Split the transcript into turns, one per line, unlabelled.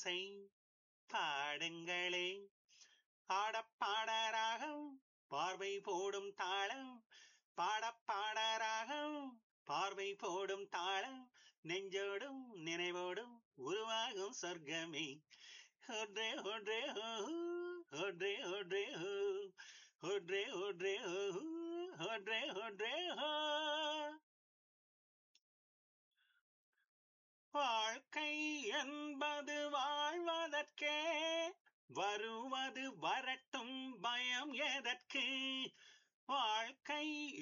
ஓசை பாடுங்களே ஆடப்பாடராகம் பார்வை போடும் தாளம் பாடப்பாடராகம் பார்வை போடும் தாளம் நெஞ்சோடும் நினைவோடும் உருவாகும் சொர்க்கமே ஒன்றே ஒன்றே ஓஹூ, ஒன்றே ஒன்றே ஓ ஒன்றே ஒன்றே ஓஹூ, ஒன்றே ஒன்றே ஓ வாழ்க்கை என்பது வாழ்வதற்கே வருவது வரட்டும் பயம் எதற்கு வாழ்க்கை